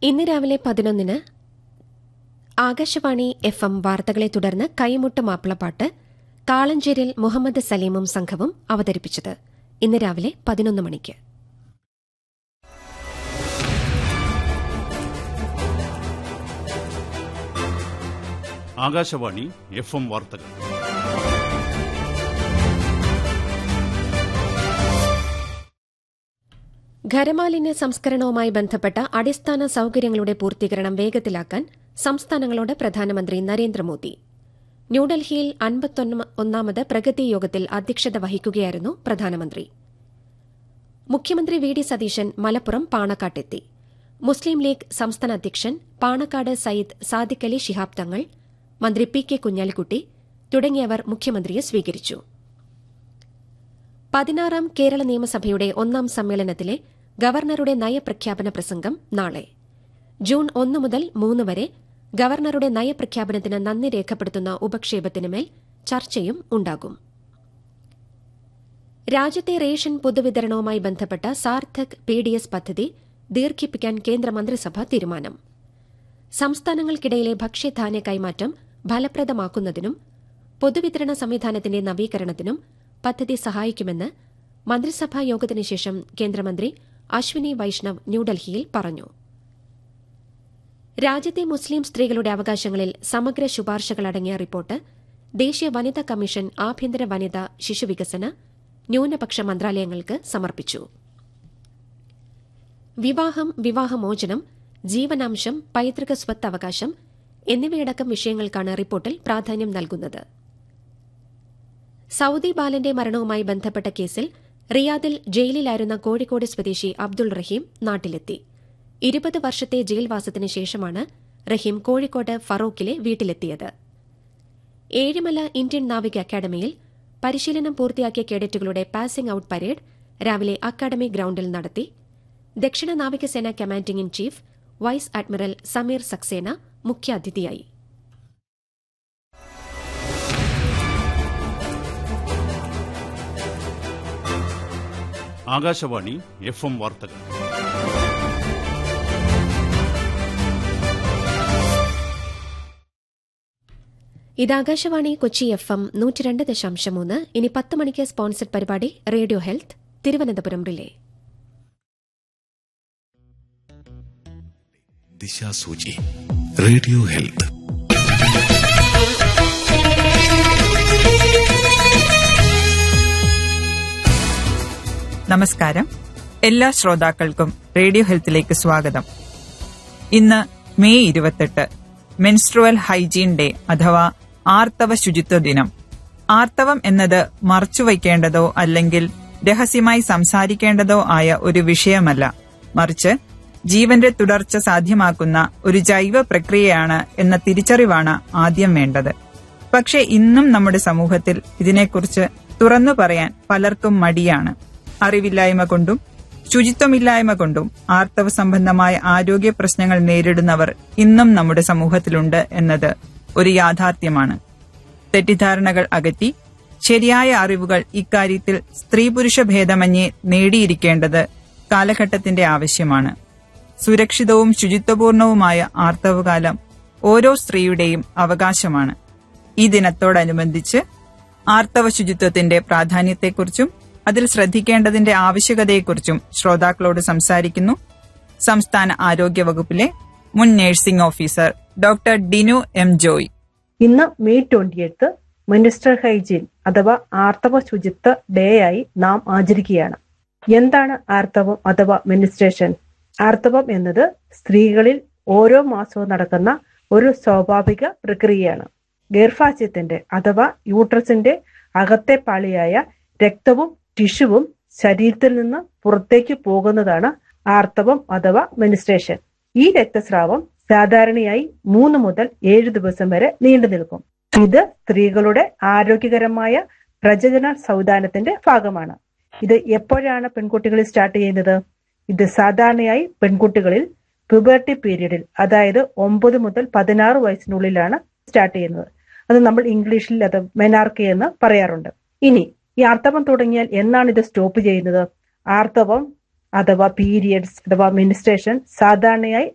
ഇന്ന് രാവിലെ പതിനൊന്നിന് ആകാശവാണി എഫ് എം വാർത്തകളെ തുടർന്ന് കൈമുട്ട് മാപ്പിളപ്പാട്ട് കാളഞ്ചേരിൽ മുഹമ്മദ് സലീമും സംഘവും അവതരിപ്പിച്ചത് ഇന്ന് രാവിലെ പതിനൊന്ന് മണിക്ക് ആകാശവാണി എഫ് എം വാർത്തകൾ ഖരമാലിന്യ സംസ്കരണവുമായി ബന്ധപ്പെട്ട അടിസ്ഥാന സൌകര്യങ്ങളുടെ പൂർത്തീകരണം വേഗത്തിലാക്കാൻ സംസ്ഥാനങ്ങളോട് പ്രധാനമന്ത്രി നരേന്ദ്രമോദി ന്യൂഡൽഹിയിൽ അൻപത്തൊന്നാമത് പ്രഗതി യോഗത്തിൽ അധ്യക്ഷത വഹിക്കുകയായിരുന്നു പ്രധാനമന്ത്രി മുഖ്യമന്ത്രി വി ഡി സതീശൻ മലപ്പുറം പാണക്കാട്ടെത്തി മുസ്ലിം ലീഗ് സംസ്ഥാന അധ്യക്ഷൻ പാണക്കാട് സയ്യിദ് സാദിഖ് അലി ശിഹാബ് തങ്ങൾ മന്ത്രി പി കെ കുഞ്ഞാലിക്കുട്ടി തുടങ്ങിയവർ മുഖ്യമന്ത്രിയെ സ്വീകരിച്ചു പതിനാറാം കേരള നിയമസഭയുടെ ഒന്നാം സമ്മേളനത്തിലെ ഗവർണറുടെ നയപ്രഖ്യാപന പ്രസംഗം നാളെ ജൂൺ ഒന്ന് മുതൽ മൂന്ന് വരെ ഗവർണറുടെ നയപ്രഖ്യാപനത്തിന് നന്ദി രേഖപ്പെടുത്തുന്ന ഉപക്ഷേപത്തിനുമേൽ ചർച്ചയും ഉണ്ടാകും രാജ്യത്തെ റേഷൻ പൊതുവിതരണവുമായി ബന്ധപ്പെട്ട സാർത്ഥക് പി ഡി എസ് പദ്ധതി ദീർഘിപ്പിക്കാൻ കേന്ദ്രമന്ത്രിസഭ തീരുമാനം സംസ്ഥാനങ്ങൾക്കിടയിലെ ഭക്ഷ്യധാന്യ കൈമാറ്റം ഫലപ്രദമാക്കുന്നതിനും പൊതുവിതരണ സംവിധാനത്തിന്റെ നവീകരണത്തിനും പദ്ധതി സഹായിക്കുമെന്ന് മന്ത്രിസഭാ യോഗത്തിനു ശേഷം കേന്ദ്രമന്ത്രി അശ്വിനി വൈഷ്ണവ് ന്യൂഡൽഹിയിൽ പറഞ്ഞു രാജ്യത്തെ മുസ്ലിം സ്ത്രീകളുടെ അവകാശങ്ങളിൽ സമഗ്ര ശുപാർശകളടങ്ങിയ റിപ്പോർട്ട് ദേശീയ വനിതാ കമ്മീഷൻ ആഭ്യന്തര വനിത ശിശുവികസന ന്യൂനപക്ഷ മന്ത്രാലയങ്ങൾക്ക് സമർപ്പിച്ചു വിവാഹം വിവാഹമോചനം ജീവനാംശം പൈതൃക സ്വത്ത് അവകാശം എന്നിവയടക്കം വിഷയങ്ങൾക്കാണ് റിപ്പോർട്ടിൽ പ്രാധാന്യം നൽകുന്നത് സൌദി ബാലന്റെ മരണവുമായി ബന്ധപ്പെട്ട കേസിൽ റിയാദിൽ ജയിലിലായിരുന്ന കോഴിക്കോട് സ്വദേശി അബ്ദുൾ റഹീം നാട്ടിലെത്തി ഇരുപത് വർഷത്തെ ജയിൽവാസത്തിന് ശേഷമാണ് റഹീം കോഴിക്കോട് ഫറൂഖിലെ വീട്ടിലെത്തിയത് ഏഴിമല ഇന്ത്യൻ നാവിക അക്കാദമിയിൽ പരിശീലനം പൂർത്തിയാക്കിയ കേഡറ്റുകളുടെ പാസിംഗ് ഔട്ട് പരേഡ് രാവിലെ അക്കാദമി ഗ്രൌണ്ടിൽ നടത്തി ദക്ഷിണ നാവികസേന commanding in chief vice admiral Sameer Saxena മുഖ്യാതിഥിയായി ആകാശവാണി എഫ് എം വാർത്തകൾ ഇത് ആകാശവാണി കൊച്ചി എഫ് എം നൂറ്റിരണ്ട് ദശാംശം മൂന്ന് ഇനി പത്ത് മണിക്ക് സ്പോൺസർഡ് പരിപാടി റേഡിയോ ഹെൽത്ത് തിരുവനന്തപുരം റിലേ ദിശാസൂചി റേഡിയോ ഹെൽത്ത് നമസ്കാരം എല്ലാ ശ്രോതാക്കൾക്കും റേഡിയോ ഹെൽത്തിലേക്ക് സ്വാഗതം ഇന്ന് മെയ് ഇരുപത്തെട്ട് മെൻസ്ട്രുവൽ ഹൈജീൻ ഡേ അഥവാ ആർത്തവ ശുചിത്വ ദിനം ആർത്തവം എന്നത് മറച്ചുവയ്ക്കേണ്ടതോ അല്ലെങ്കിൽ രഹസ്യമായി സംസാരിക്കേണ്ടതോ ആയ ഒരു വിഷയമല്ല മറിച്ച് ജീവന്റെ തുടർച്ച സാധ്യമാക്കുന്ന ഒരു ജൈവ പ്രക്രിയയാണ് എന്ന തിരിച്ചറിവാണ് ആദ്യം വേണ്ടത് പക്ഷെ ഇന്നും നമ്മുടെ സമൂഹത്തിൽ ഇതിനെക്കുറിച്ച് തുറന്നു പറയാൻ പലർക്കും മടിയാണ് അറിവില്ലായ്മ കൊണ്ടും ശുചിത്വമില്ലായ്മ കൊണ്ടും ആർത്തവ സംബന്ധമായ ആരോഗ്യ പ്രശ്നങ്ങൾ നേരിടുന്നവർ ഇന്നും നമ്മുടെ സമൂഹത്തിലുണ്ട് എന്നത് ഒരു യാഥാർത്ഥ്യമാണ് തെറ്റിദ്ധാരണകൾ അകറ്റി ശരിയായ അറിവുകൾ ഇക്കാര്യത്തിൽ സ്ത്രീ പുരുഷ ഭേദമന്യേ നേടിയിരിക്കേണ്ടത് കാലഘട്ടത്തിന്റെ ആവശ്യമാണ് സുരക്ഷിതവും ശുചിത്വപൂർണവുമായ ആർത്തവകാലം ഓരോ സ്ത്രീയുടെയും അവകാശമാണ് ഈ ദിനത്തോടനുബന്ധിച്ച് ആർത്തവ ശുചിത്വത്തിന്റെ പ്രാധാന്യത്തെക്കുറിച്ചും അതിൽ ശ്രദ്ധിക്കേണ്ടതിന്റെ ആവശ്യകതയെക്കുറിച്ചും ശ്രോതാക്കളോട് സംസാരിക്കുന്നു സംസ്ഥാന ആരോഗ്യ വകുപ്പിലെ മുൻ nursing officer doctor Dinu M Joy ഇന്ന് മെയ് ട്വന്റിയത്ത് മിനിസ്റ്റർ ഹൈജീൻ അഥവാ ആർത്തവ ശുചിത്വ ഡേ ആയി നാം ആചരിക്കുകയാണ് എന്താണ് ആർത്തവം അഥവാ മിനിസ്ട്രേഷൻ ആർത്തവം എന്നത് സ്ത്രീകളിൽ ഓരോ മാസവും നടക്കുന്ന ഒരു സ്വാഭാവിക പ്രക്രിയയാണ് ഗർഭാശയത്തിന്റെ അഥവാ യൂട്രസിന്റെ അകത്തെ പാളിയായ രക്തവും ടിഷ്യുവും ശരീരത്തിൽ നിന്ന് പുറത്തേക്ക് പോകുന്നതാണ് ആർത്തവം അഥവാ മെനിസ്ട്രേഷൻ ഈ രക്തസ്രാവം സാധാരണയായി മൂന്ന് മുതൽ ഏഴ് ദിവസം വരെ നീണ്ടു നിൽക്കും ഇത് സ്ത്രീകളുടെ ആരോഗ്യകരമായ പ്രജനന സൗദാനത്തിന്റെ ഭാഗമാണ് ഇത് എപ്പോഴാണ് പെൺകുട്ടികളിൽ സ്റ്റാർട്ട് ചെയ്യുന്നത് ഇത് സാധാരണയായി പെൺകുട്ടികളിൽ പ്യൂബർട്ടി പീരീഡിൽ അതായത് ഒമ്പത് മുതൽ പതിനാറ് വയസ്സിനുള്ളിലാണ് സ്റ്റാർട്ട് ചെയ്യുന്നത് അത് നമ്മൾ ഇംഗ്ലീഷിൽ അത് മെനാർക്കി എന്ന് പറയാറുണ്ട് ഇനി ഈ ആർത്തവം തുടങ്ങിയാൽ എന്നാണ് ഇത് സ്റ്റോപ്പ് ചെയ്യുന്നത് ആർത്തവം അഥവാ പീരിയഡ്സ് അഥവാ മിനിസ്ട്രേഷൻ സാധാരണയായി